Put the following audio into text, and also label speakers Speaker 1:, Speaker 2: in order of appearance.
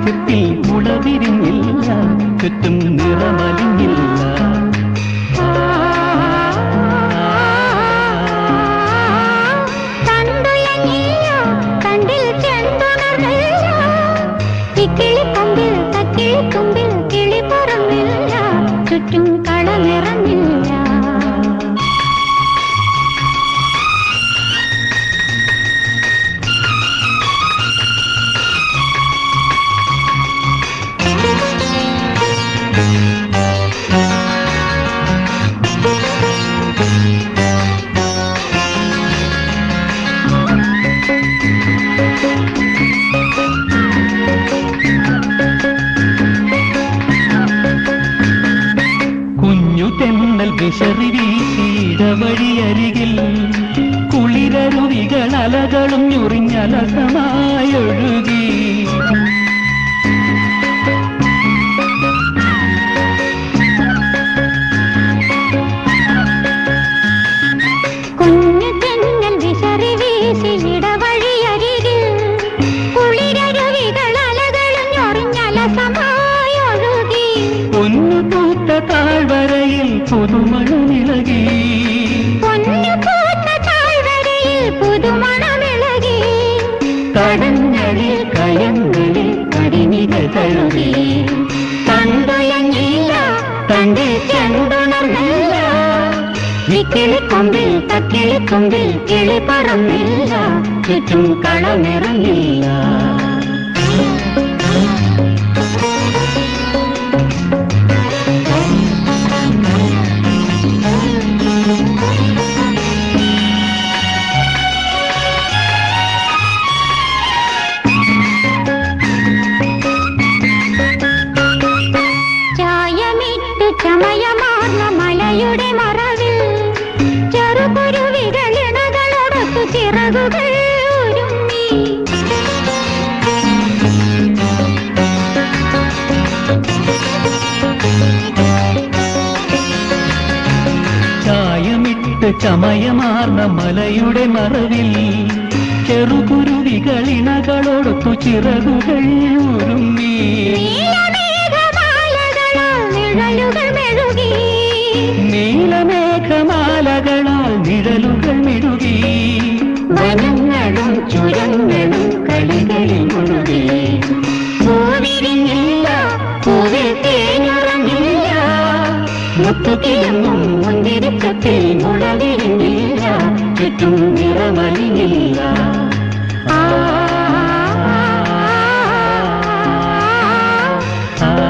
Speaker 1: ആകാശത്തിൽ മുളവിരിഞ്ഞില്ല ചുറ്റും നിറമലിഞ്ഞില്ല
Speaker 2: കണ്ടുയങ്ങില്ല കണ്ടിൽ ചെണ്ടുണർന്നില്ല ഇക്കിളി കൊമ്പിൽ തക്കിളി തുമ്പിൽ കിളി പറന്നില്ല ചുറ്റും കളനിറഞ്ഞില്ല
Speaker 1: കുഞ്ഞു തെന്നൽ വിശറി വീശിയിടവഴിയരികിൽ കുളിരരുവികൾ അലകളും ഞുറിഞ്ഞലസമായൊഴുകി
Speaker 2: കുഞ്ഞു തെന്നൽ വിശറി വീശി ഇടവഴിയരികിൽ കുളിരരുവികൾ അലകളും ഞൊറിഞ്ഞലസമായി ഒഴുകി
Speaker 1: പൊന്നു പൂത്ത താഴ്വരയിൽ പുതുമണമിളകി
Speaker 2: പൊന്നു പൂത്ത താഴ്വരയിൽ പുതുമണമിളകി
Speaker 1: കടഞ്ഞളിൽ കയങ്ങളിൽ കടിനികൾ തഴുകി
Speaker 2: കണ്ടുയങ്ങില്ല കണ്ടിൽ ചെണ്ടുണർന്നില്ല
Speaker 1: വിക്കിളിക്കൊമ്പിൽ തക്കിളിക്കൊമ്പിൽ കിളി പറന്നില്ല ചുറ്റും കളനിറങ്ങില്ല
Speaker 2: ചായമിട്ട് ചമയമാർന്ന മലയുടെ മറവിൽ ചെറുകുരുവികൾ ഇണകളോടൊത്തു ചിറകുകൾ ഉരുമ്മി
Speaker 1: ചായമിട്ട് ചമയമാർന്ന മലയുടെ മറവിൽ ചെറുകുരുവികളിണകളോടൊത്തു ചിറകുകൾ ഉരുമ്മി
Speaker 2: നീലമേഘമാലകളാൽ നിഴലുകൾ മെഴുകി
Speaker 1: നീലമേഘമാലകളാൽ നിഴലുകൾ മിടുകി വനങ്ങളും ചുരങ്ങളും കളികളിൽ മുഴുകി പൂവിരിഞ്ഞില്ല പൂവിൽ തേനുറങ്ങില്ല മുത്തുകിഴങ്ങും മുന്തിരിക്കത്തിൽ മുളവിരിഞ്ഞില്ല ചുറ്റും നിറമലിഞ്ഞില്ല
Speaker 2: ആ,
Speaker 1: ആ